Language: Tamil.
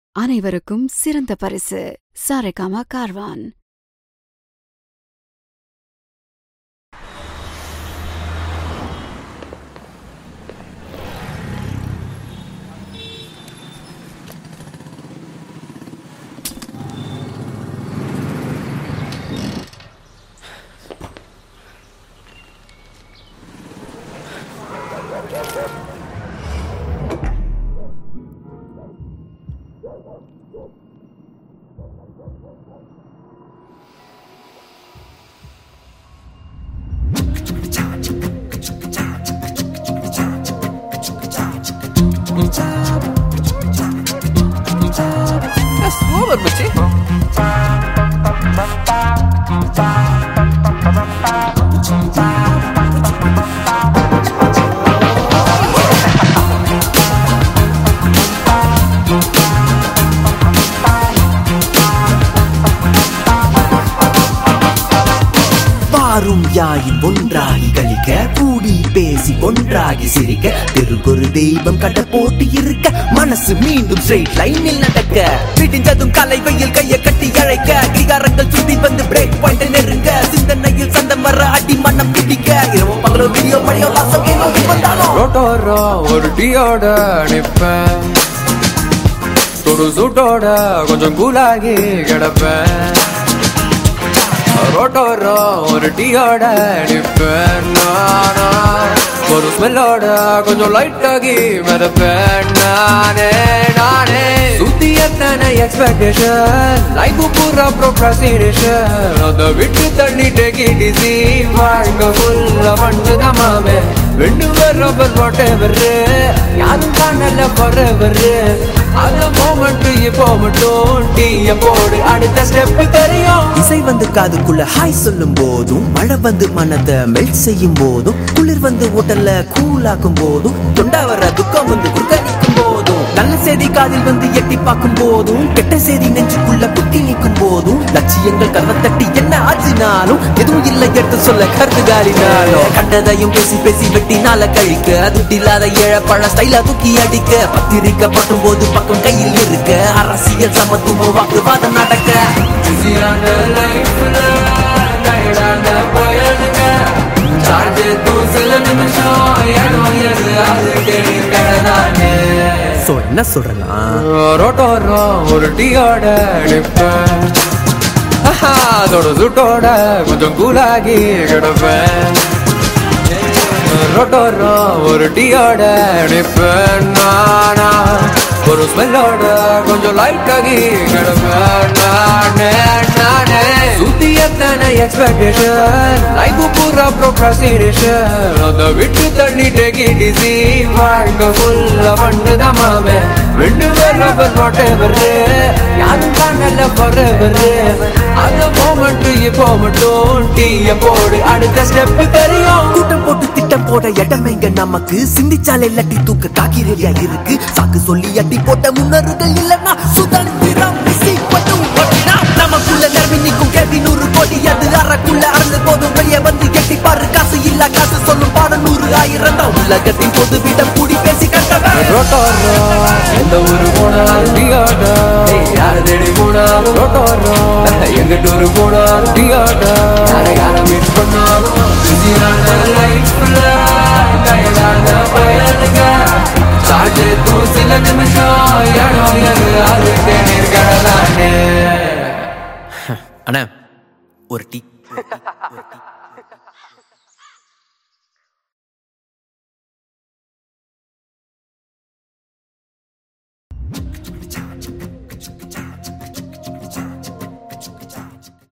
அனைவருக்கும் சிறந்த பரிசு சாரேகாமா கார்வான் சூப்பர் மச்சி பாரும் யாயின் ஒன்றாகி கழிக்க கூடி பேசி ஒன்றாகி சிரிக்க தெருக்கொரு தெய்வம் கட்ட போட்டு இருக்க மனசு மீண்டும் ஸ்ட்ரெயிட் லைனில் நடக்க விடிஞ்சதும் கலை வெயில் கைய கட்டி அழைக்க கிகாரங்கள் சுத்தி வந்து பிரேக் பாயிண்ட் நெருங்க சிந்தனையில் சந்தம் வர அடி மண்ணம் பிடிக்க இரவு பகலோ வீடியோ மணியோ வாசம் கேள்வி வந்தாலும் ரோட்டோரோ ஒரு டீயோட நிப்பேன் ஒரு சூட்டோட கொஞ்சம் கூலாகி கிடப்பேன் ரோட்டோரோ ஒரு டீயோட நிப்பேன் நானா ஒரு ஸ்மெல்லோட கொஞ்சம் லைட் ஆகி மிதப்பேன் நானே நானே சுத்தி எத்தனை எக்ஸ்பெக்டேஷன் லைஃப் பூரா ப்ரோக்ராஸ்டினேஷன் அதை விட்டு தள்ளி டேக் இட் ஈஸி வாழ்க்கை ஃபுல்லா பண்ணு தமாமே ரெண்டு பேர் ரப்பர் வாட்டவர் யாரும் காணல forever அந்த மோமெண்ட் இப்போ மட்டும் டீய போடு அடுத்த ஸ்டெப் தெரியும் இசை வந்து காதுக்குள்ள ஹாய் சொல்லும் போதும் மழை வந்து மனதை மெல்ட் செய்யும் போதும் குளிர் வந்து உடல்ல கூலாக்கும் போதும் தொண்டா வர துக்கம் வந்து குறுக்கடிக்கும் போதும் நல்ல செய்தி காதில் வந்து எட்டி பார்க்கும் போதும் கெட்ட செய்தி நெஞ்சுக்குள்ள குத்தி நிற்கும் போதும் லட்சியங்கள் கர்வ தட்டி என்ன ஆச்சுனாலும் எதுவும் இல்லை எடுத்து சொல்ல கருத்து காலினாலும் கண்டதையும் பேசி பேசி வெட்டினால கழிக்க துட்டில்லாத ஏழை பழ ஸ்டைலா தூக்கி அடிக்க பத்திரிக்கை பட்டும் போது பக்கம் கையில் இருக்க அரசியல் சமத்துவம் வாக்குவாதம் நடக்க பிஸியான லைஃப்ல டயர்டான பயனுங்க சார்ஜ் தூசல நிமிஷம் இடம் எது அது கேட்கறதானே சோ என்ன சொல்றேன்னா ரோட்டோரோ ஒரு டீயோட நிப்பேன் ஆஹா, அதோட சுட்டோட கொஞ்சம் கூலாகி கிடப்பேன் ரோட்டோரோ ஒரு டீயோட நிப்பேன் நானா ஒரு ஸ்மெல்லோட கொஞ்சம் லைட் ஆகி கிடப்பேன் நானே நானே சுத்தி எத்தனை எக்ஸ்பெக்டேஷன் லைஃப் பூரா ப்ரோக்ராஸ்டினேஷன் அதை விட்டு தள்ளி டேக் இட் ஈஸி வாழ்க்கை ஃபுல்லா பண்ணு தமாமே ரெண்டு பேர் ரப்பர் வாட்டவர் யாரும் காணல forever அந்த மோமெண்ட் இப்போ மட்டும் டீய போடு அடுத்த ஸ்டெப் தெரியும் கூட்டம் போட்டு திட்டம் போட இடமைங்க நமக்கு சிந்திச்சாலே லட்டி தூக்க காக்கி ரெடியா இருக்கு சாக்கு சொல்லி அட்டி போட்ட முன்னருகள் இல்லன்னா சுதந்திரம் சீப்பட்டும் ஓட்டினா நமக்குள்ள நர்மி நிற்கும் கேள்வி நூறு கோடி அது அறக்குள்ள அறந்து போதும் வெளியே வந்து எட்டி பாரு காசு இல்ல காசு சொல்லும் பாடம் நூறு ஆயிரம் தான் உலகத்தின் பொது விடம் கூடி பேசி கண்டவன் ரோட்டோரோ எந்த ஊரு போனாலும் டீயாட்டா யார தேடி போனாலும் ரோட்டோரோ எங்க டூரு போனாலும் டீயாட்டா யாரை யார மீட் பண்ணாலும் பிஸியான லைஃப்ல டயர்டான பயனுங்க சார்ஜ் தூசில நிமிஷம் இடம் எது அது தேநீர் கடலானே அண்ணா ஒரு டீ ஒரு டீ, ஒரு டீ